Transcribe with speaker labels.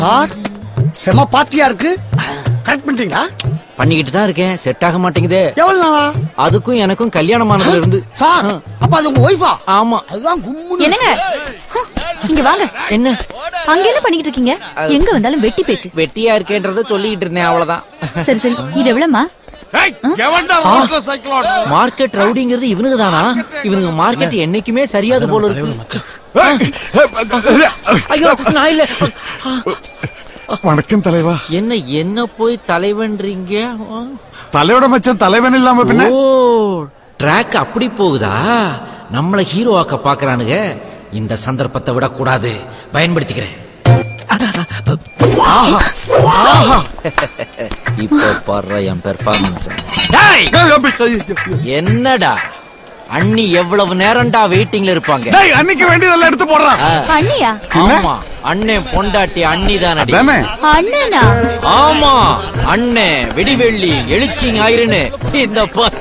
Speaker 1: Sir செம பார்ட்டியா இருக்கு correct பண்றீங்களா
Speaker 2: பண்ணிக்கிட்டு தான் இருக்கேன் செட் ஆக மாட்டேங்குதே
Speaker 1: எவ்வளவு நாளா
Speaker 2: அதுக்கும் எனக்கும் கல்யாணமானதுல இருந்து
Speaker 1: சார்
Speaker 2: ஆ,
Speaker 1: அப்ப அது உங்க ஒய்ஃபா
Speaker 2: ஆமா
Speaker 1: அதுதான் கும்முன்னு
Speaker 3: என்னங்க ஹ, இங்க வாங்க
Speaker 2: என்ன
Speaker 3: அங்க என்ன பண்ணிக்கிட்டு இருக்கீங்க எங்க வந்தாலும் வெட்டி பேச்சு
Speaker 2: வெட்டியா இருக்கேன்றத சொல்லிக்கிட்டு இருந்தேன் அவ்வளவுதான்
Speaker 3: சரி சரி இது எவ்வளவுமா
Speaker 4: ஏய், எவன்டா ரோட்ல சைக்கிள் ஓட்டுறது?
Speaker 2: மார்க்கெட் ரவுடிங்கிறது இவனுக்கு தானா இவனுங்க மார்க்கெட் என்னைக்குமே சரியாது போல இருக்கு ஐயோ நான் இல்ல
Speaker 4: வணக்கம் தலைவா
Speaker 2: என்ன என்ன போய் தலைவன்றீங்க ஆ.
Speaker 4: தலையோட மச்சான் தலைவன் இல்லாம பின்ன
Speaker 2: ஓ ட்ராக் அப்படி போகுதா நம்மள ஹீரோ ஆக்க பாக்குறானுங்க இந்த சந்தர்ப்பத்தை விடக்கூடாது பயன்படுத்திக்கிறேன் இப்போ பாடுற என் பெர்ஃபார்மன்ஸ்
Speaker 4: ஏய், அப்படி கை-
Speaker 2: என்னடா அண்ணி எவ்வளவு நேரம்டா வெயிட்டிங்ல இருப்பாங்க
Speaker 4: டேய், அன்னைக்கு வேண்டியதெல்லாம் எடுத்து போடுறான்
Speaker 3: அண்ணியா
Speaker 2: ஆமா அண்ணன் பொண்டாட்டி அண்ணி தானடி
Speaker 4: தானே
Speaker 3: அண்ணனா
Speaker 2: ஆமா அண்ணன் வெடிவெள்ளி எழுச்சி ஞாயிறுன்னு இந்த